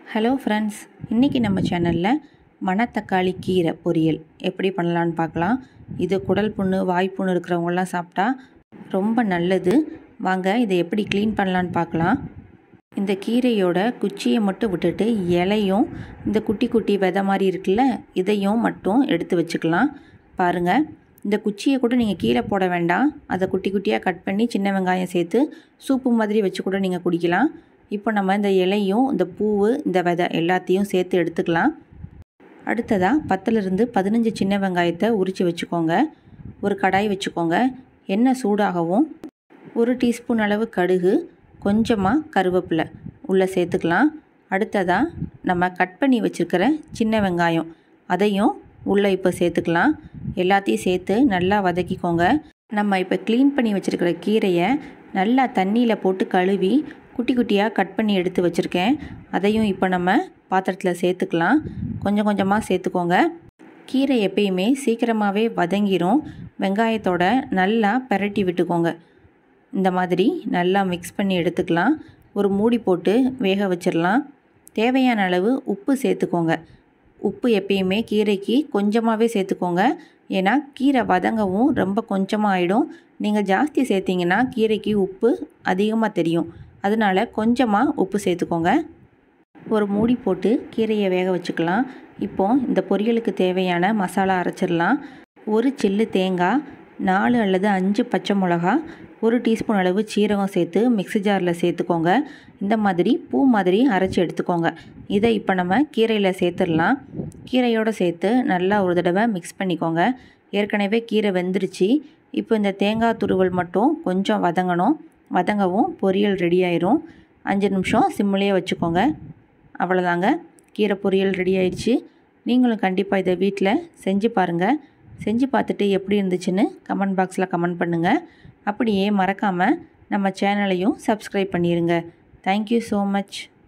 hello friends இன்றைக்கி நம்ம சேனலில் மணத்தக்காளி கீரை பொரியல் எப்படி பண்ணலான்னு பார்க்கலாம் இது குடல் புண்ணு வாய்ப்புண்ணு இருக்கிறவங்களாம் சாப்பிட்டா ரொம்ப நல்லது வாங்க இதை எப்படி க்ளீன் பண்ணலான்னு பார்க்கலாம் இந்த கீரையோட குச்சியை மட்டும் விட்டுட்டு இலையும் இந்த குட்டி குட்டி விதை மாதிரி இருக்குல்ல இதையும் மட்டும் எடுத்து வச்சுக்கலாம் பாருங்கள் இந்த குச்சியை கூட நீங்கள் கீழே போட வேண்டாம் அதை குட்டி குட்டியாக கட் பண்ணி சின்ன வெங்காயம் சேர்த்து சூப்பு மாதிரி வச்சு கூட நீங்கள் குடிக்கலாம் இப்போ நம்ம இந்த இலையும் இந்த பூவு இந்த விதை எல்லாத்தையும் சேர்த்து எடுத்துக்கலாம் அடுத்ததாக பத்துலேருந்து பதினஞ்சு சின்ன வெங்காயத்தை உரித்து வச்சுக்கோங்க ஒரு கடாய் வச்சுக்கோங்க எண்ணெய் சூடாகவும் ஒரு டீஸ்பூன் அளவு கடுகு கொஞ்சமாக கருவேப்பிலை உள்ளே சேர்த்துக்கலாம் அடுத்ததாக நம்ம கட் பண்ணி வச்சுருக்கிற சின்ன வெங்காயம் அதையும் உள்ளே இப்போ சேர்த்துக்கலாம் எல்லாத்தையும் சேர்த்து நல்லா வதக்கிக்கோங்க நம்ம இப்போ க்ளீன் பண்ணி வச்சுருக்கிற கீரையை நல்லா தண்ணியில் போட்டு கழுவி குட்டி குட்டியாக கட் பண்ணி எடுத்து வச்சுருக்கேன் அதையும் இப்போ நம்ம பாத்திரத்தில் சேர்த்துக்கலாம் கொஞ்சம் கொஞ்சமாக சேர்த்துக்கோங்க கீரை எப்பயுமே சீக்கிரமாகவே வதங்கிரும் வெங்காயத்தோட நல்லா பெரட்டி விட்டுக்கோங்க இந்த மாதிரி நல்லா மிக்ஸ் பண்ணி எடுத்துக்கலாம் ஒரு மூடி போட்டு வேக வச்சிடலாம் தேவையான அளவு உப்பு சேர்த்துக்கோங்க உப்பு எப்பயுமே கீரைக்கு கொஞ்சமாகவே சேர்த்துக்கோங்க ஏன்னா கீரை வதங்கவும் ரொம்ப கொஞ்சமாக ஆகிடும் நீங்கள் ஜாஸ்தி சேர்த்திங்கன்னா கீரைக்கு உப்பு அதிகமாக தெரியும் அதனால் கொஞ்சமாக உப்பு சேர்த்துக்கோங்க ஒரு மூடி போட்டு கீரையை வேக வச்சுக்கலாம் இப்போது இந்த பொரியலுக்கு தேவையான மசாலா அரைச்சிடலாம் ஒரு சில்லு தேங்காய் நாலு அல்லது அஞ்சு பச்சை மிளகா ஒரு டீஸ்பூன் அளவு சீரகம் சேர்த்து மிக்ஸி ஜாரில் சேர்த்துக்கோங்க இந்த மாதிரி பூ மாதிரி அரைச்சி எடுத்துக்கோங்க இதை இப்போ நம்ம கீரையில் சேர்த்துடலாம் கீரையோடு சேர்த்து நல்லா ஒரு தடவை மிக்ஸ் பண்ணிக்கோங்க ஏற்கனவே கீரை வெந்துருச்சு இப்போ இந்த தேங்காய் துருவல் மட்டும் கொஞ்சம் வதங்கணும் வதங்கவும் பொரியல் ரெடி ஆயிரும் அஞ்சு நிமிஷம் சிம்மிலே வச்சுக்கோங்க அவ்வளோதாங்க கீரை பொரியல் ரெடி ஆயிடுச்சு நீங்களும் கண்டிப்பாக இதை வீட்டில் செஞ்சு பாருங்கள் செஞ்சு பார்த்துட்டு எப்படி இருந்துச்சுன்னு கமெண்ட் பாக்ஸில் கமெண்ட் பண்ணுங்கள் அப்படியே மறக்காமல் நம்ம சேனலையும் சப்ஸ்கிரைப் பண்ணிடுங்க தேங்க்யூ ஸோ மச்